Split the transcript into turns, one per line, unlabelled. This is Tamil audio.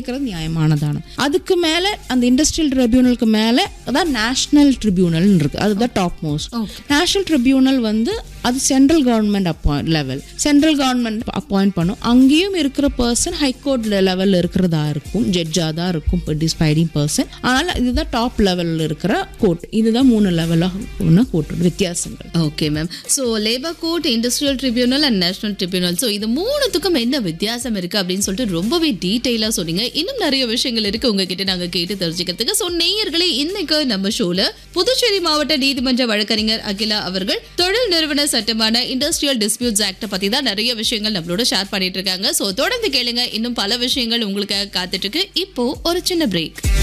கேட்கறது நியாயமானதான அதுக்கு மேல அந்த இண்டஸ்ட்ரியல் ட்ரிபியூனலுக்கு மேல அதான் நேஷனல் ட்ரிபியூனல் இருக்கு அதுதான் டாப் மோஸ்ட் நேஷனல் ட்ரிபியூனல் வந்து அது central government appoint level central government appoint பண்ணும் அங்கேயும் இருக்கிற பர்சன் ஹைகோர்ட் லெவலில் இருக்கிறதா இருக்கும் ஜட்ஜாக தான் இருக்கும் டிஸ்பைடிங் பர்சன் ஆனால் இதுதான் டாப் லெவலில் இருக்கிற கோர்ட் இதுதான் மூணு லெவலாக கோர்ட் வித்தியாசங்கள்
okay ma'am so labour court industrial tribunal and national tribunal so இது மூணுத்துக்கும் என்ன வித்தியாசம் இருக்கு அப்படின்னு சொல்லிட்டு ரொம்பவே டீட்டெயிலாக சொன்னீங்க இன்னும் நிறைய விஷயங்கள் இருக்கு உங்ககிட்ட நாங்கள் கேட்டு தெரிஞ்சுக்கிறதுக்கு ஸோ நேயர்களே இன்னைக்கு நம்ம ஷோல புதுச்சேரி மாவட்ட நீதிமன்ற வழக்கறிஞர் அகிலா அவர்கள் தொழில் நிறுவன சட்டமான இண்டஸ்ட்ரியல் டிஸ்பியூட்ஸ் ஆக்ட பத்தி தான் நிறைய விஷயங்கள் நம்மளோட ஷேர் பண்ணிட்டு இருக்காங்க ஸோ தொடர்ந்து கேளுங்க இன்னும் பல விஷயங்கள் உங்களுக்காக காத்துட்டு இருக்கு இப்போ ஒரு சின்ன பிரேக்